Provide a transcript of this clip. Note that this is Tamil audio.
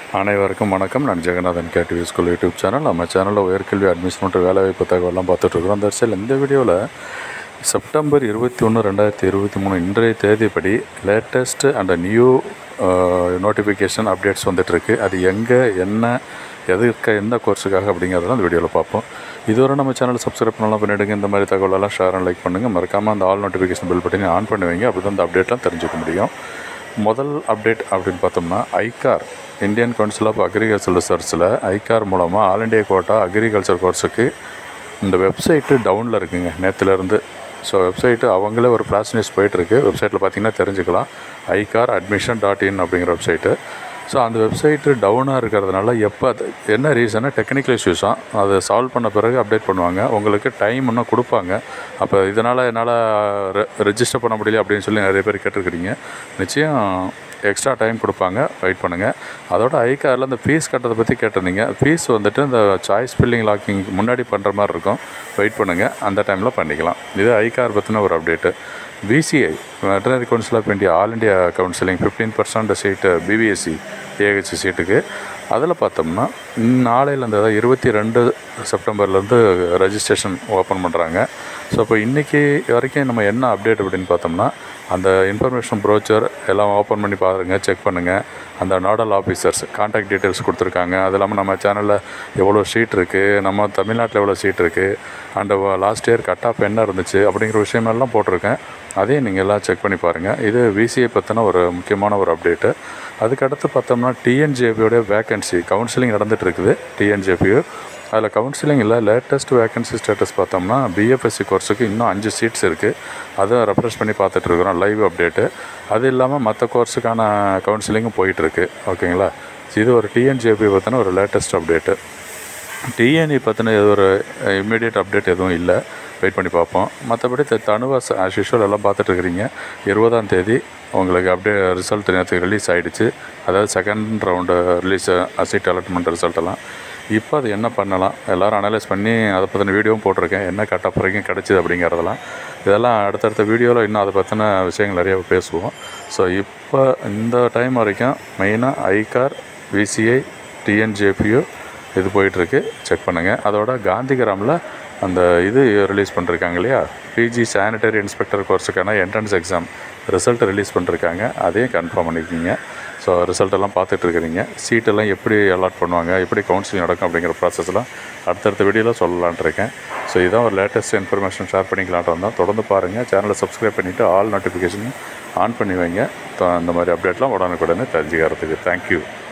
அனைவருக்கும் வணக்கம் நான் Jagannathan KTV school YouTube channel நம்ம சேனலில் உயர்கல்வி அட்மிஷன் மற்றும் வேலைவாய்ப்பு தகவலாம் பார்த்துட்ருக்குறோம் அந்த வரிசையில் இந்த வீடியோவில் செப்டம்பர் இருபத்தி ஒன்று ரெண்டாயிரத்தி இருபத்தி மூணு இன்றைய தேதிப்படி latest and new notification updates வந்துட்டுருக்கு அது எங்கே என்ன எதுக்கு எந்த கோர்ஸுக்காக அப்படிங்கிறத அந்த வீடியோவில் பார்ப்போம் இதுவரை நம்ம சேனல் சப்ஸ்கிரைப் பண்ணலாம் பண்ணிவிடுங்க இந்த மாதிரி தகவலெல்லாம் ஷேர் அண்ட் லைக் பண்ணுங்கள் மறக்காமல் அந்த ஆல் நோட்டிஃபிகேஷன் பில் பட்டனை ஆன் பண்ணுவீங்க அப்படி தான் அந்த அப்டேட்லாம் தெரிஞ்சுக்க முடியும் முதல் அப்டேட் அப்படின்னு பார்த்தோம்னா ICAR Indian council of agriculture ரிசர்ச்சில் ஐகார் மூலமாக ஆல் இண்டியா கோட்டா அக்ரிகல்ச்சர் கோர்ஸுக்கு இந்த வெப்சைட்டு டவுனில் இருக்குங்க நேற்றுலேருந்து ஸோ வெப்சைட்டு அவங்களே ஒரு ஃப்ளாஷ் நியூஸ் போயிட்டுருக்கு வெப்சைட்டில் பார்த்தீங்கன்னா தெரிஞ்சுக்கலாம் ஐகார் அட்மிஷன் டாட் இன் அப்படிங்கிற வெப்சைட்டு ஸோ அந்த வெப்சைட்டு டவுனாக இருக்கிறதுனால எப்போ அது என்ன ரீசனா டெக்னிக்கல் இஷ்யூஸாக அதை சால்வ் பண்ண பிறகு அப்டேட் பண்ணுவாங்க உங்களுக்கு டைம் இன்னும் கொடுப்பாங்க அப்போ இதனால் என்னால் ரெஜிஸ்டர் பண்ண முடியல அப்படின்னு சொல்லி நிறைய பேர் கேட்டிருக்கிறீங்க நிச்சயம் எக்ஸ்ட்ரா டைம் கொடுப்பாங்க வெயிட் பண்ணுங்கள் அதோட ஐகாரில் இந்த ஃபீஸ் கட்டுறதை பற்றி கேட்டிருந்தீங்க ஃபீஸ் வந்துட்டு இந்த சாய்ஸ் ஃபில்லிங் லாக்கிங் முன்னாடி பண்ணுற மாதிரி இருக்கும் வெயிட் பண்ணுங்கள் அந்த டைமில் பண்ணிக்கலாம் இது ஐகார் பற்றின ஒரு update VCI veterinary council of India all India counselling fifteen percent seat BVSc AH சீட்டுக்கு அதில் பார்த்தோம்னா நாளையிலேருந்து அதாவது இருபத்தி ரெண்டு செப்டம்பர்லேருந்து ரெஜிஸ்ட்ரேஷன் ஓப்பன் பண்ணுறாங்க ஸோ இப்போ இன்றைக்கி வரைக்கும் நம்ம என்ன அப்டேட் அப்படின்னு பார்த்தோம்னா அந்த இன்ஃபர்மேஷன் ப்ரோச்சர் எல்லாம் ஓப்பன் பண்ணி பாருங்கள் செக் பண்ணுங்கள் அந்த நாடல் ஆஃபீஸர்ஸ் கான்டாக்ட் டீட்டெயில்ஸ் கொடுத்துருக்காங்க அது இல்லாமல் நம்ம சேனலில் எவ்வளோ சீட் இருக்குது நம்ம தமிழ்நாட்டில் எவ்வளோ சீட் இருக்குது and last year cut off என்ன இருந்துச்சு அப்படிங்கிற விஷயமெல்லாம் போட்டிருக்கேன் அதையும் நீங்கள் எல்லாம் செக் பண்ணி பாருங்கள் இது விசிஐ பற்றின ஒரு முக்கியமான ஒரு அப்டேட்டு அதுக்கடுத்து பார்த்தோம்னா டிஎன்ஜேபியோடைய வேக்கன்சி கவுன்சிலிங் நடந்துகிட்டு இருக்குது டிஎன்ஜேபியு அதில் கவுன்சிலிங்கில் லேட்டஸ்ட் வேக்கன்சி ஸ்டேட்டஸ் பார்த்தோம்னா பிஎஃப்எஸ்சி கோர்ஸுக்கு இன்னும் அஞ்சு சீட்ஸ் இருக்குது அதை ரெஃப்ரெஷ் பண்ணி பார்த்துட்ருக்குறோம் லைவ் அப்டேட்டு அது இல்லாமல் மற்ற கோர்ஸுக்கான கவுன்சிலிங்கும் போயிட்டுருக்கு ஓகேங்களா இது ஒரு டிஎன்ஜேபி பற்றின ஒரு லேட்டஸ்ட் அப்டேட்டு டிஎன்இ பற்றின எது ஒரு இம்மிடியட் அப்டேட் எதுவும் இல்லை வெயிட் பண்ணி பார்ப்போம் மற்றபடி தனுவாஸ் ஆஸ் யூஷுவல் எல்லாம் பார்த்துட்ருக்குறீங்க இருபதாம் தேதி உங்களுக்கு அப்படியே ரிசல்ட் நேற்று ரிலீஸ் ஆகிடுச்சு அதாவது second round release aside allotment result எல்லாம் இப்போ அது என்ன பண்ணலாம் எல்லோரும் அனலைஸ் பண்ணி அதை பற்றின வீடியோவும் போட்டிருக்கேன் என்ன கட் ஆஃப் வரைக்கும் கிடச்சிது அப்படிங்கிறதெல்லாம் இதெல்லாம் அடுத்தடுத்த வீடியோவில் இன்னும் அதை பற்றின விஷயங்கள் நிறைய பேசுவோம் ஸோ இப்போ இந்த டைம் வரைக்கும் மெயினாக ஐகார் விசிஐ டிஎன்ஜேபியு இது போயிட்டுருக்கு செக் பண்ணுங்கள் அதோட காந்திகிராமில் அந்த இது ரிலீஸ் பண்ணிருக்காங்க இல்லையா பிஜி சானிடரி இன்ஸ்பெக்டர் கோர்ஸுக்கான என்ட்ரன்ஸ் எக்ஸாம் ரிசல்ட் ரிலீஸ் பண்ணிருக்காங்க அதையும் கன்ஃபார்ம் பண்ணிக்கிங்க ஸோ ரிசல்ட் எல்லாம் பார்த்துட்டு இருக்கிறீங்க சீட்டெல்லாம் எப்படி அலாட் பண்ணுவாங்க எப்படி கவுன்சிலிங் நடக்கும் அப்படிங்கிற ப்ராசஸ்லாம் அடுத்தடுத்த வீடியோவில் சொல்லலான்ட்டு இருக்கேன் ஸோ இதான் ஒரு லேட்டஸ்ட் இன்ஃபர்மேஷன் ஷேர் பண்ணிக்கலான்ட்டு வந்தால் தொடர்ந்து பாருங்கள் சேனலை சப்ஸ்கிரைப் பண்ணிவிட்டு ஆல் நோட்டிஃபிகேஷன் ஆன் பண்ணி வைங்க அந்த மாதிரி அப்டேட்லாம் உடனுக்குடனே தெரிஞ்சுக்கிறதுக்கு தேங்க்யூ